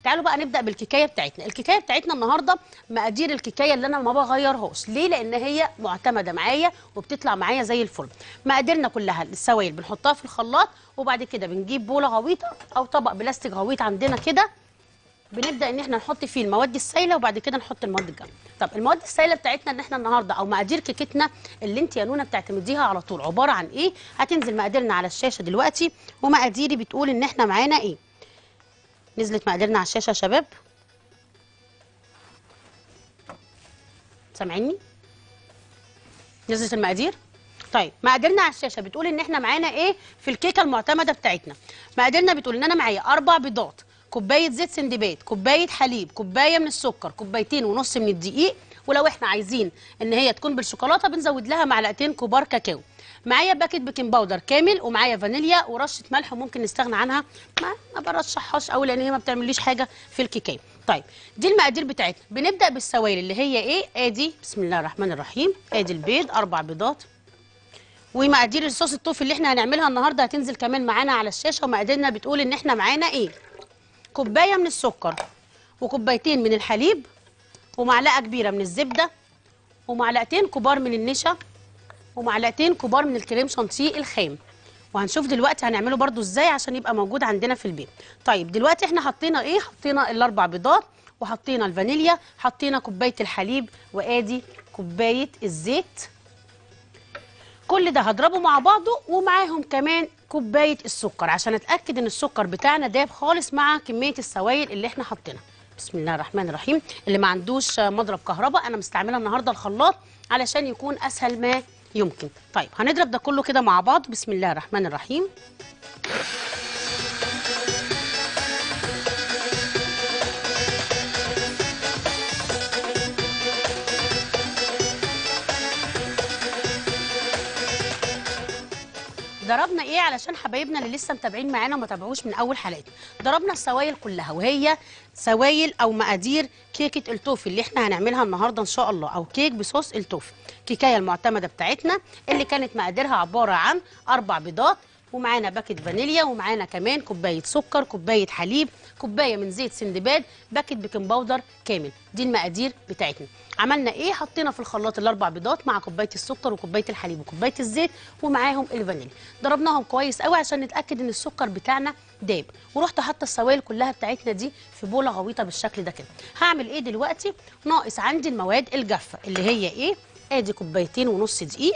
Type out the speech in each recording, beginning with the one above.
تعالوا بقى نبدا بالكيكايه بتاعتنا الكيكايه بتاعتنا النهارده مقادير الكيكايه اللي انا ما بغيرهاش ليه لان هي معتمده معايا وبتطلع معايا زي الفل مقاديرنا كلها السوائل بنحطها في الخلاط وبعد كده بنجيب بوله غويطه او طبق بلاستيك غويط عندنا كده بنبدا ان احنا نحط فيه المواد السائله وبعد كده نحط المواد الجامده طب المواد السائله بتاعتنا ان احنا النهارده او مقادير كيكتنا اللي انت يا نونا بتعتمديها على طول عباره عن ايه هتنزل مقاديرنا على الشاشه دلوقتي ومقاديري بتقول ان احنا معانا ايه نزلت مقاديرنا على الشاشه يا شباب سامعيني نزلت المقادير طيب مقاديرنا على الشاشه بتقول ان احنا معانا ايه في الكيكه المعتمده بتاعتنا مقاديرنا بتقول ان انا معايا اربع بيضات كوبايه زيت سندباد كوبايه حليب كوبايه من السكر كوبايتين ونص من الدقيق ولو احنا عايزين ان هي تكون بالشوكولاته بنزود لها معلقتين كبار كاكاو معايا باكيت بيكنج باودر كامل ومعايا فانيليا ورشه ملح وممكن نستغنى عنها ما ما برشحهاش قوي لان هي ما بتعمليش حاجه في الكيكه طيب دي المقادير بتاعتنا بنبدا بالسوائل اللي هي ايه ادي بسم الله الرحمن الرحيم ادي البيض اربع بيضات ومقادير الصوص الطوفي اللي احنا هنعملها النهارده هتنزل كمان معانا على الشاشه ومقاديرنا بتقول ان احنا معانا ايه كوبايه من السكر وكوبايتين من الحليب ومعلقه كبيره من الزبده ومعلقتين كبار من النشا ومعلقتين كبار من الكريم شانتيه الخام وهنشوف دلوقتي هنعمله برده ازاي عشان يبقى موجود عندنا في البيت طيب دلوقتي احنا حطينا ايه حطينا الاربع بيضات وحطينا الفانيليا حطينا كوبايه الحليب وادي كوبايه الزيت كل ده هضربه مع بعضه ومعاهم كمان كوبايه السكر عشان اتاكد ان السكر بتاعنا داب خالص مع كميه السوائل اللي احنا حاطينها بسم الله الرحمن الرحيم اللي ما عندوش مضرب كهرباء انا مستعمله النهارده الخلاط علشان يكون اسهل ما يمكن طيب هنضرب ده كله كده مع بعض بسم الله الرحمن الرحيم ضربنا ايه علشان حبايبنا اللي لسه متابعين معانا وما تابعوش من اول حلقتنا ضربنا السوائل كلها وهي سوائل او مقادير كيكه التوفي اللي احنا هنعملها النهارده ان شاء الله او كيك بصوص التوفي الكيكايه المعتمده بتاعتنا اللي كانت مقاديرها عباره عن اربع بيضات ومعانا باكت فانيليا ومعانا كمان كوبايه سكر كوبايه حليب كوبايه من زيت سندباد باكت بيكنج باودر كامل دي المقادير بتاعتنا عملنا ايه حطينا في الخلاط الاربع بيضات مع كوبايه السكر وكوبايه الحليب وكوبايه الزيت ومعاهم الفانيليا ضربناهم كويس قوي عشان نتاكد ان السكر بتاعنا داب ورحت حاطه السوائل كلها بتاعتنا دي في بوله غويطه بالشكل ده كده هعمل ايه دلوقتي ناقص عندي المواد الجافه اللي هي ايه ادي كوبايتين ونص دقيق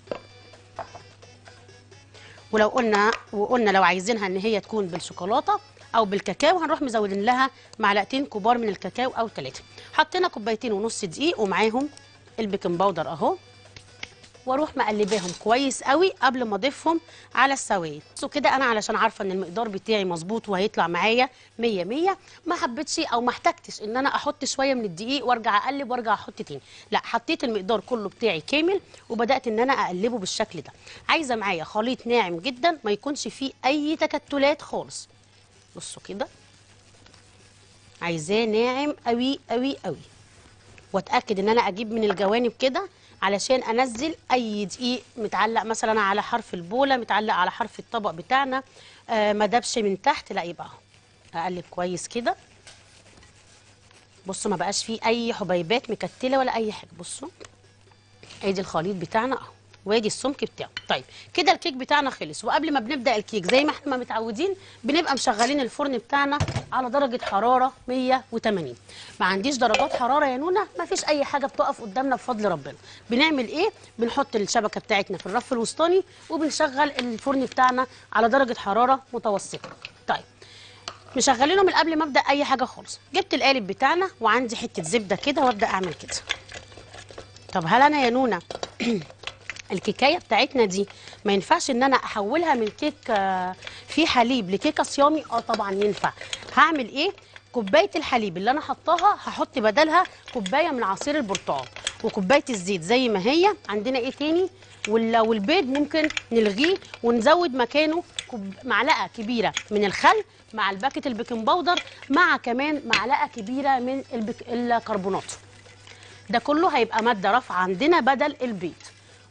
ولو قلنا وقلنا لو عايزينها ان هي تكون بالشوكولاته او بالكاكاو هنروح مزودين لها معلقتين كبار من الكاكاو او ثلاثه حطينا كوبايتين ونص دقيق ومعاهم البيكنج باودر اهو واروح مقلباهم كويس قوي قبل ما اضيفهم على السوائل بصوا كده انا علشان عارفه ان المقدار بتاعي مظبوط وهيطلع معايا 100 100 ما حبيتش او ما احتجتش ان انا احط شويه من الدقيق وارجع اقلب وارجع احط تاني لا حطيت المقدار كله بتاعي كامل وبدات ان انا اقلبه بالشكل ده عايزه معايا خليط ناعم جدا ما يكونش فيه اي تكتلات خالص بصوا كده عايزاه ناعم قوي قوي قوي واتاكد ان انا اجيب من الجوانب كده علشان انزل اي دقيق متعلق مثلا على حرف البوله متعلق على حرف الطبق بتاعنا آه ما دابش من تحت لا يبقى اهو اقلب كويس كده بصوا ما بقاش فيه اي حبيبات مكتله ولا اي حاجه بصوا ادي الخليط بتاعنا اهو وادي السمك بتاعه طيب كده الكيك بتاعنا خلص وقبل ما بنبدا الكيك زي ما احنا ما متعودين بنبقى مشغلين الفرن بتاعنا على درجه حراره 180 ما عنديش درجات حراره يا نونا ما فيش اي حاجه بتقف قدامنا بفضل ربنا بنعمل ايه بنحط الشبكه بتاعتنا في الرف الوسطاني وبنشغل الفرن بتاعنا على درجه حراره متوسطه طيب مشغلينه من قبل ما ابدا اي حاجه خالص جبت القالب بتاعنا وعندي حته زبده كده وابدا اعمل كده طب هل انا يا نونا الكيكايه بتاعتنا دي ما ينفعش ان انا احولها من كيك آه، فيه حليب لكيكه صيامي اه طبعا ينفع هعمل ايه كوبايه الحليب اللي انا حطاها هحط بدلها كوبايه من عصير البرتقال وكوبايه الزيت زي ما هي عندنا ايه تاني وال- والبيض ممكن نلغيه ونزود مكانه كوب- معلقه كبيره من الخل مع الباكت البيكنج باودر مع كمان معلقه كبيره من البك... الكربونات ده كله هيبقى ماده رافعه عندنا بدل البيض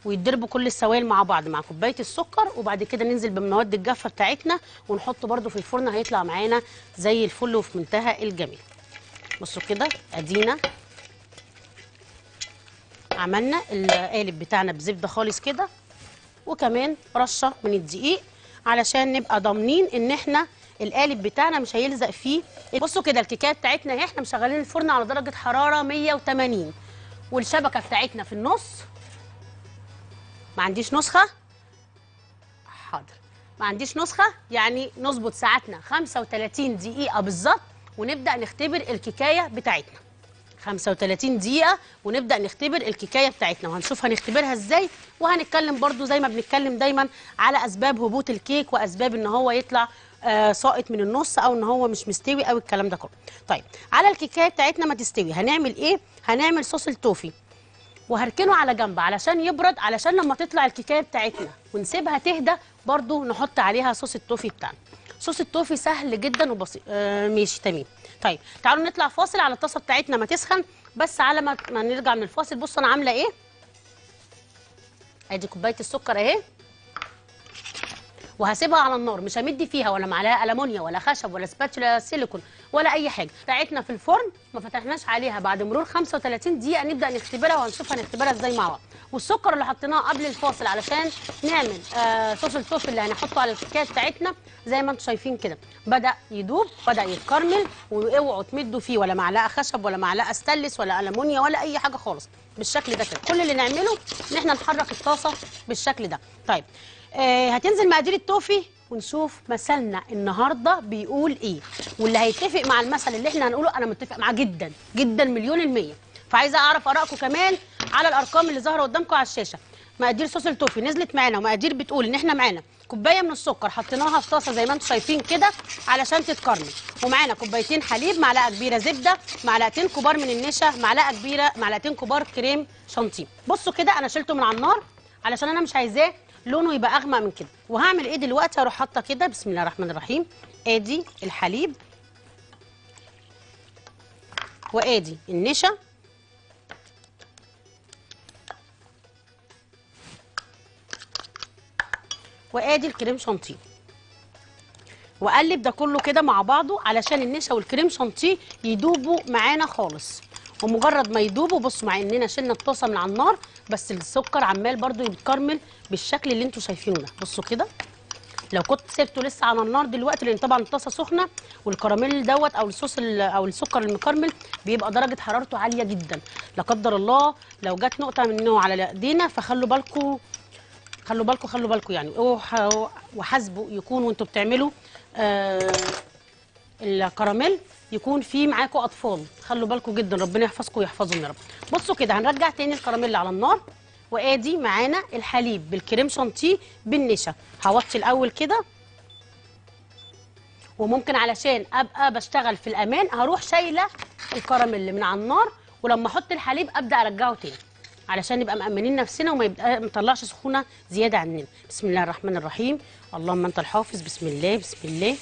ويتضربوا كل السوائل مع بعض مع كوبايه السكر وبعد كده ننزل بالمواد الجافه بتاعتنا ونحطه برده في الفرن هيطلع معانا زي الفل وفي منتهى الجمال بصوا كده ادينا عملنا القالب بتاعنا بزبده خالص كده وكمان رشه من الدقيق علشان نبقى ضامنين ان احنا القالب بتاعنا مش هيلزق فيه بصوا كده الكيكات بتاعتنا اهي احنا مشغلين الفرن على درجه حراره 180 والشبكه بتاعتنا في النص ما عنديش نسخه حاضر ما عنديش نسخه يعني نظبط ساعتنا 35 دقيقه بالظبط ونبدا نختبر الكيكايه بتاعتنا 35 دقيقة ونبدأ نختبر الكيكاية بتاعتنا وهنشوف هنختبرها ازاي وهنتكلم برضو زي ما بنتكلم دايما على أسباب هبوط الكيك وأسباب ان هو يطلع آه ساقط من النص أو ان هو مش مستوي أو الكلام ده كله طيب على الكيكاية بتاعتنا ما تستوي هنعمل ايه؟ هنعمل صوص التوفي وهركنه على جنب علشان يبرد علشان لما تطلع الكيكايه بتاعتنا ونسيبها تهدى برضو نحط عليها صوص التوفي بتاعنا صوص التوفي سهل جدا وبسيط آه ماشي تمام طيب تعالوا نطلع فاصل على الطاسه بتاعتنا ما تسخن بس على ما, ما نرجع من الفاصل بصوا انا عامله ايه ادي كوبايه السكر اهي وهسيبها على النار مش همدي فيها ولا معلقه المونيا ولا خشب ولا سباتشولا سيليكون ولا اي حاجه بتاعتنا في الفرن ما فتحناش عليها بعد مرور 35 دقيقه نبدا نختبرها وهنشوف هنختبرها ازاي مع بعض والسكر اللي حطيناه قبل الفاصل علشان نعمل آه صوص التوفي اللي هنحطه على الكيكات بتاعتنا زي ما انتم شايفين كده بدا يدوب بدا يتكرمل واوعوا تمدوا فيه ولا معلقه خشب ولا معلقه ستانلس ولا المونيا ولا اي حاجه خالص بالشكل ده كده كل اللي نعمله ان احنا نحرك الطاسه بالشكل ده طيب آه هتنزل مقادير التوفي ونشوف مثلنا النهارده بيقول ايه واللي هيتفق مع المثل اللي احنا هنقوله انا متفق معاه جدا جدا مليون المية فعايزه اعرف ارائكم كمان على الارقام اللي ظاهره قدامكم على الشاشه مقادير صوص التوفي نزلت معانا ومقادير بتقول ان احنا معانا كوبايه من السكر حطيناها في طاسه زي ما انتم شايفين كده علشان تتكرمل ومعانا كوبايتين حليب معلقه كبيره زبده معلقتين كبار من النشا معلقه كبيره معلقتين كبار كريم شانتيه بصوا كده انا شلته من على النار علشان انا مش عايزاه لونه يبقى اغمق من كده وهعمل ايه دلوقتي هروح حاطه كده بسم الله الرحمن الرحيم ادي الحليب وادي النشا وادي الكريم شانتيه واقلب ده كله كده مع بعضه علشان النشا والكريم شانتيه يدوبوا معانا خالص ومجرد ما يدوبوا بصوا مع اننا شلنا الطاسه من على النار بس السكر عمال برضو يتكرمل بالشكل اللي انتوا شايفينه ده بصوا كده لو كنت سبته لسه على النار دلوقتي لان طبعا الطاسه سخنه والكراميل دوت او الصوص او السكر المكرمل بيبقى درجه حرارته عاليه جدا لا قدر الله لو جت نقطه منه على ايدينا فخلوا بالكم خلوا بالكم خلوا بالكم يعني وحاسبوا يكون وانتوا بتعملوا آه الكراميل يكون في معاكم اطفال خلوا بالكم جدا ربنا يحفظكم ويحفظهم يا رب بصوا كده هنرجع تاني الكراميل على النار وادي معانا الحليب بالكريم شانتيه بالنشا هوطي الاول كده وممكن علشان ابقى بشتغل في الامان هروح شايله الكراميل من على النار ولما احط الحليب ابدا ارجعه تاني علشان نبقى مأمنين نفسنا وما يبقى مطلعش سخونه زياده عننا بسم الله الرحمن الرحيم اللهم انت الحافظ بسم الله بسم الله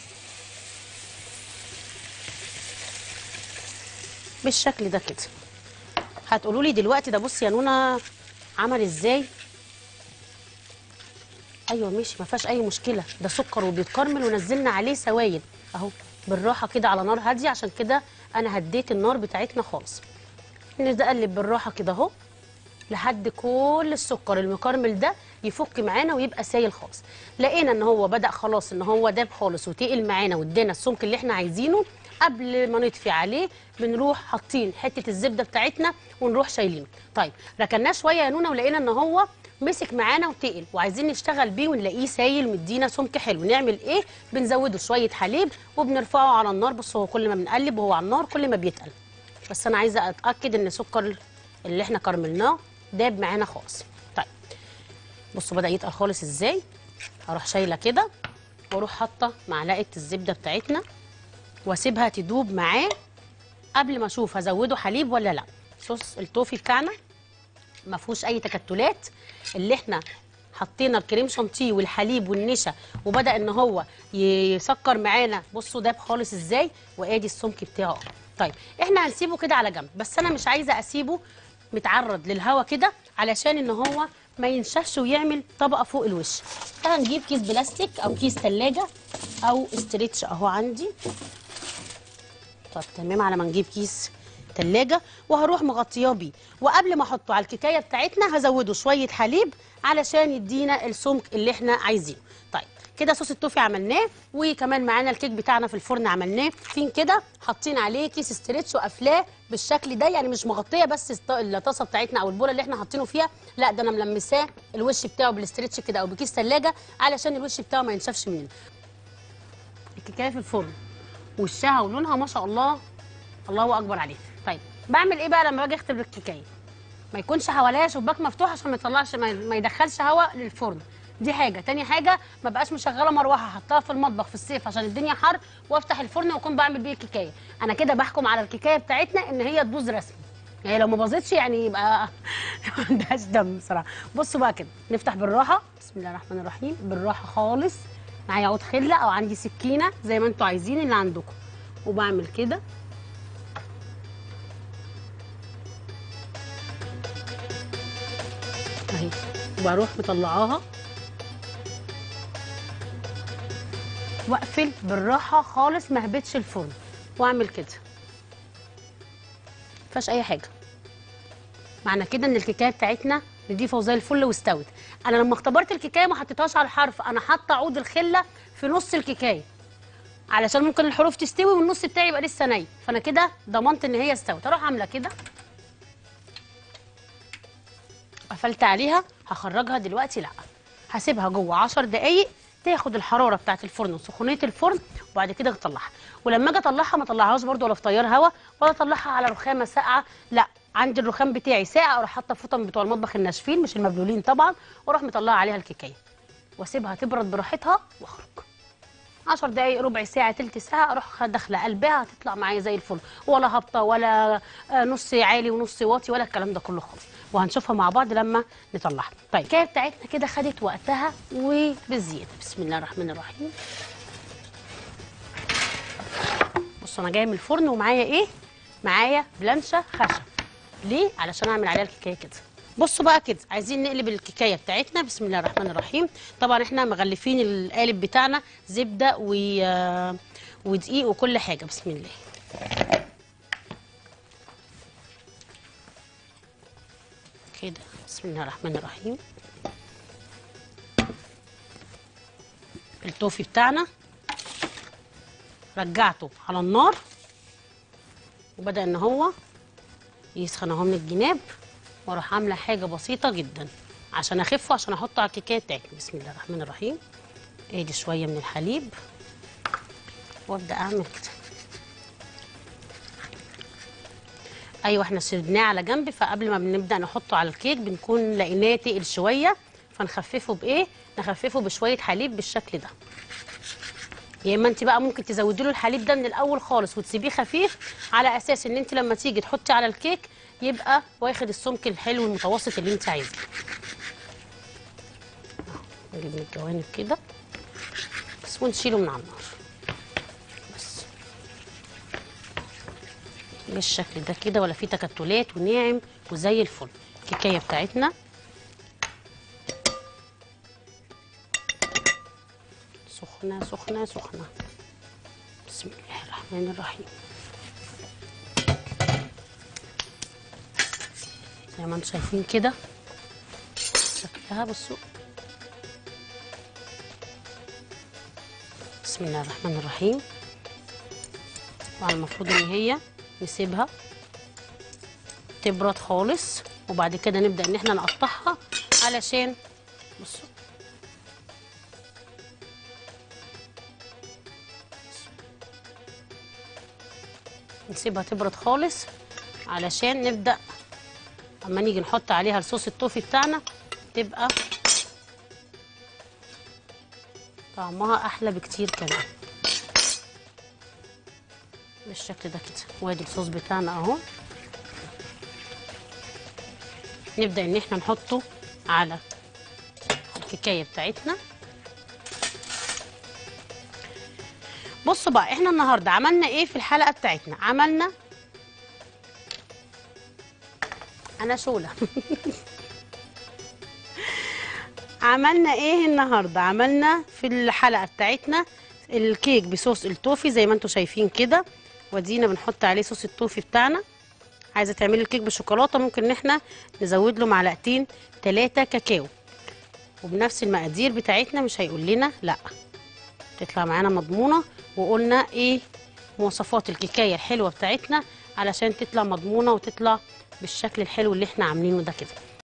بالشكل ده كده هتقولوا لي دلوقتي ده بصي يا نونا عمل ازاي ايوه ماشي ما فيهاش اي مشكله ده سكر وبيتكرمل ونزلنا عليه سوائل اهو بالراحه كده على نار هاديه عشان كده انا هديت النار بتاعتنا خالص نقلب بالراحه كده اهو لحد كل السكر المكرمل ده يفك معانا ويبقى سايل خالص لقينا ان هو بدا خلاص ان هو داب خالص وتقل معانا وادينا السمك اللي احنا عايزينه قبل ما نطفي عليه بنروح حاطين حته الزبده بتاعتنا ونروح شايلينه طيب ركناه شويه يا نونا ولقينا ان هو مسك معانا وتقل وعايزين نشتغل بيه ونلاقيه سايل مدينا سمك حلو نعمل ايه بنزوده شويه حليب وبنرفعه على النار بصوا هو كل ما بنقلب وهو على النار كل ما بيتقل بس انا عايزه اتاكد ان السكر اللي احنا كرملناه داب معانا خالص طيب بصوا بدا يتقل خالص ازاي هروح شايله كده واروح حاطه معلقه الزبده بتاعتنا واسيبها تدوب معاه قبل ما اشوف هزوده حليب ولا لا صوص التوفي بتاعنا ما فيهوش اي تكتلات اللي احنا حطينا الكريم شانتيه والحليب والنشا وبدا ان هو يسكر معانا بصوا داب خالص ازاي وادي السمك بتاعه طيب احنا هنسيبه كده على جنب بس انا مش عايزه اسيبه متعرض للهواء كده علشان ان هو ما ينشفش ويعمل طبقه فوق الوش فهنجيب كيس بلاستيك او كيس ثلاجه او استريتش اهو عندي طب تمام على ما نجيب كيس تلاجة وهروح مغطياه بيه وقبل ما احطه على الكيكايه بتاعتنا هزوده شويه حليب علشان يدينا السمك اللي احنا عايزينه طيب كده صوص التوفي عملناه وكمان معانا الكيك بتاعنا في الفرن عملناه فين كده حاطين عليه كيس استريتش وقافلاه بالشكل ده يعني مش مغطيه بس الط- الطاسه بتاعتنا او البوله اللي احنا حاطينه فيها لا ده انا ملمساه الوش بتاعه بالاستريتش كده او بكيس ثلاجه علشان الوش بتاعه ما ينشفش مننا الكيكايه في الفرن وشها ولونها ما شاء الله الله اكبر عليها طيب بعمل ايه بقى لما باجي اختبر الكيكايه ما يكونش حواليها شباك مفتوح عشان ما يطلعش ما ما يدخلش هواء للفرن دي حاجه تاني حاجه ما بقاش مشغله مروحه احطها في المطبخ في الصيف عشان الدنيا حر وافتح الفرن واكون بعمل بيه الكيكايه انا كده بحكم على الكيكايه بتاعتنا ان هي تبوظ رسمي يعني لو ما باظتش يعني يبقى ما عندهاش دم بصراحه بصوا بقى كده نفتح بالراحه بسم الله الرحمن الرحيم بالراحه خالص معايا عود خله او عندي سكينه زي ما انتوا عايزين اللي عندكم وبعمل كده اهي وبروح مطلعاها واقفل بالراحه خالص ما اهبطش الفرن واعمل كده مفيهاش اي حاجه معنى كده ان الكيكايه بتاعتنا نضيفه وزي الفل واستوت انا لما اختبرت الكيكايه ما حطيتهاش على الحرف انا حاطه عود الخله في نص الكيكايه علشان ممكن الحروف تستوي والنص بتاعي يبقى لسه ني فانا كده ضمنت ان هي استوت اروح عامله كده قفلت عليها هخرجها دلوقتي لا هسيبها جوه 10 دقايق تاخد الحراره بتاعه الفرن وسخونيه الفرن وبعد كده اطلعها ولما اجي اطلعها ما اطلعهاش برده ولا في تيار هوا ولا اطلعها على رخامه ساقعه لا عندي الرخام بتاعي ساقع اروح حاطه فوطن بتوع المطبخ الناشفين مش المبلولين طبعا واروح مطلعه عليها الكيكايه واسيبها تبرد براحتها واخرج 10 دقايق ربع ساعة تلت ساعة اروح داخلة قلبها هتطلع معايا زي الفل ولا هبطة ولا آه، نص عالي ونص واطي ولا الكلام ده كله خالص وهنشوفها مع بعض لما نطلعها طيب الحكاية بتاعتنا كده خدت وقتها وبالزيادة بسم الله الرحمن الرحيم بصوا انا جايه من الفرن ومعايا ايه معايا بلانشه خشب ليه علشان اعمل عليها الكيكايه كده بصوا بقى كده عايزين نقلب الكيكايه بتاعتنا بسم الله الرحمن الرحيم طبعا احنا مغلفين القالب بتاعنا زبده و آه، ودقيق وكل حاجه بسم الله كده بسم الله الرحمن الرحيم التوفي بتاعنا رجعته على النار وبدأ ان هو يسخن اهو من الجناب واروح عامله حاجه بسيطه جدا عشان اخفه عشان احطه على الكيكه بتاعتي بسم الله الرحمن الرحيم ادي شويه من الحليب وابدا اعمل كده ايوه احنا سيبناه على جنب فقبل ما بنبدا نحطه على الكيك بنكون لقيناه تقل شويه فنخففه بايه نخففه بشويه حليب بالشكل ده يا اما انت بقى ممكن تزودي له الحليب ده من الاول خالص وتسيبيه خفيف على اساس ان انت لما تيجي تحطي على الكيك يبقى واخد السمك الحلو المتوسط اللي انت عايزاه أهو، نجيب من الجوانب كده بس ونشيله من على النار بس بالشكل ده كده ولا فيه تكتلات وناعم وزي الفل الكيكايه بتاعتنا سخنة سخنة سخنة بسم الله الرحمن الرحيم زي ما انتم شايفين كده شكلها بصوا بسم الله الرحمن الرحيم طبعا المفروض ان هي نسيبها تبرد خالص وبعد كده نبدأ ان احنا نقطعها علشان بصوا نسيبها تبرد خالص علشان نبدأ اما نيجي نحط عليها الصوص التوفي بتاعنا تبقى طعمها احلى بكتير كمان بالشكل ده كده وادي الصوص بتاعنا اهو نبدأ ان احنا نحطه على الكيكايه بتاعتنا بصوا بقى احنا النهارده عملنا ايه في الحلقه بتاعتنا عملنا انا شوله عملنا ايه النهارده عملنا في الحلقه بتاعتنا الكيك بصوص التوفي زي ما انتم شايفين كده ودينا بنحط عليه صوص التوفي بتاعنا عايزه تعملي الكيك بالشوكولاته ممكن ان احنا نزود له معلقتين ثلاثه كاكاو وبنفس المقادير بتاعتنا مش هيقول لنا لا تطلع معانا مضمونه وقلنا ايه مواصفات الكيكايه الحلوه بتاعتنا علشان تطلع مضمونه وتطلع بالشكل الحلو اللي احنا عاملينه ده كده